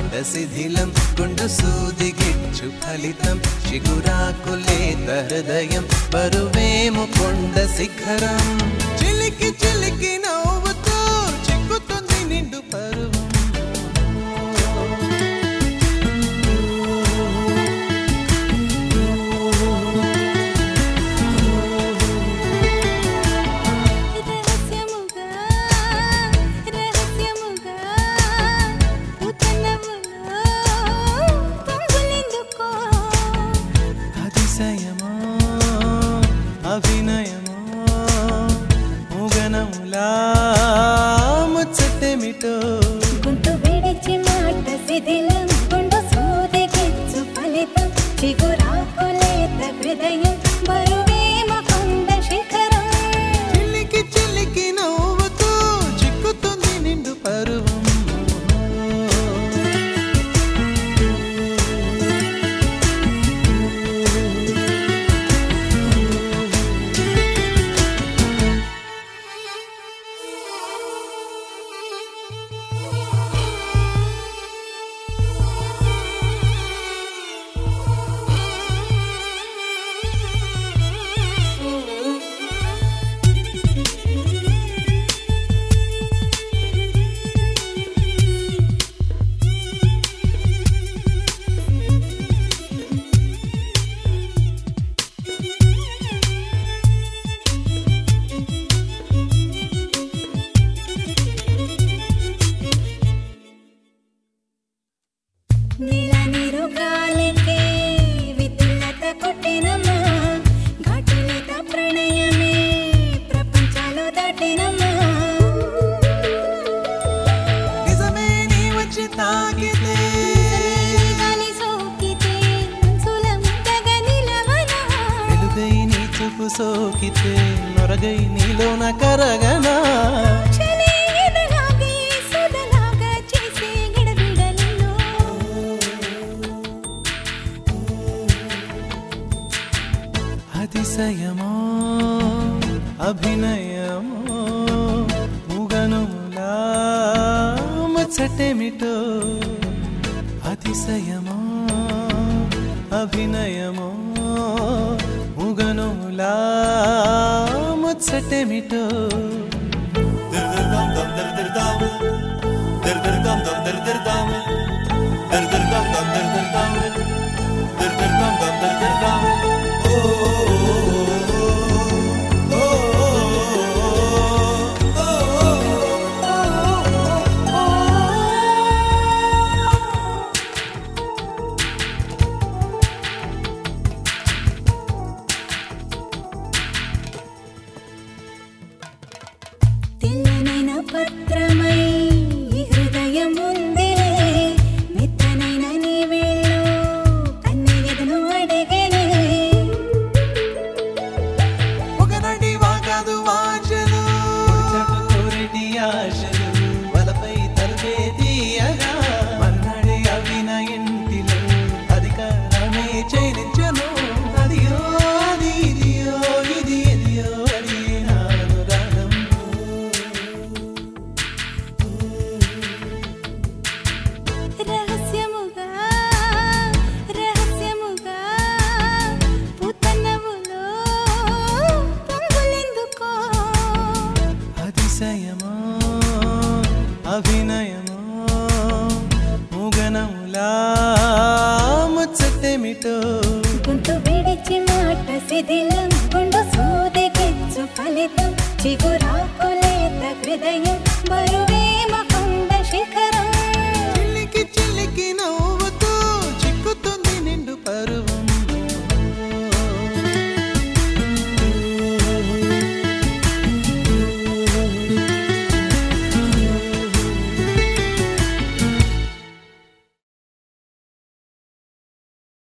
మాట శిథిలం గుండు సూది గిచ్చు ఫలితం చిగురాకులేత హృదయం బరువేము కొండ శిఖరం చిలికి చిలికి నవ్వుతూ చిక్కుతుంది నిండు పరువం రహస్యముగా రహస్యముగా పుతనములో పొంగులెందుకో అతిశయమో అభినయమో ముగనములా ముచ్చటేమిటో గుంటు విడిచి మాట శిథిలం గుండు సూది గిచ్చు ఫలితం చిగురాకులేత హృదయం బరువేమ కొండ శిఖరం చిలికి చిలికి నవ్వుతూ చిక్కుతుంది నిండు పరువం నీల నీరు గాలికే విద్యుల్లత కొట్టినమ్మా ఘాటులేత ప్రణయమే ప్రపంచాలు దాటినమ్మా నిజమే నీ వచ్చి తాకితే గాలి సోకితే మనసుల ముద్దగా నిలవనా వెలుగై నీ చూపు సోకితే నొరగై నీలోన కరగనా చలే ఎదలాగే సుధలాగా చేసే గిడబిడలిలో అతిశయమో అభినయమో ముగనుములా ముచ్చటేమిటో అతిశయమో అభినయమో ముగనుములా ముచ్చటేమిటో తెల్లనైన పత్రమై ఈ హృదయం ఉందిలే మెత్తనైన నీ వేళ్ళు కన్నె ఎదను అడిగేనే ఒకనటి వాకాదు వాంఛలు చెట్టు కోరిటి ఆశలు వలపై తలపే తీయగా మన్నాడే అవిన ఇంటిలో అధికారమే చేయించను అదియో అది ఇదియో ఇది ఎదియో అది నాను రాగం రహస్యముగా రహస్యముగా పుతనములో పొంగులెందుకో అతిశయమో అభినయమో ముగనములా ముచ్చటేమిటో గుంటు విడిచి మాట శిథిలం గుండు సూది గిచ్చు ఫలితం చిగురాకులేత హృదయం బరువేమ కొండ శిఖరం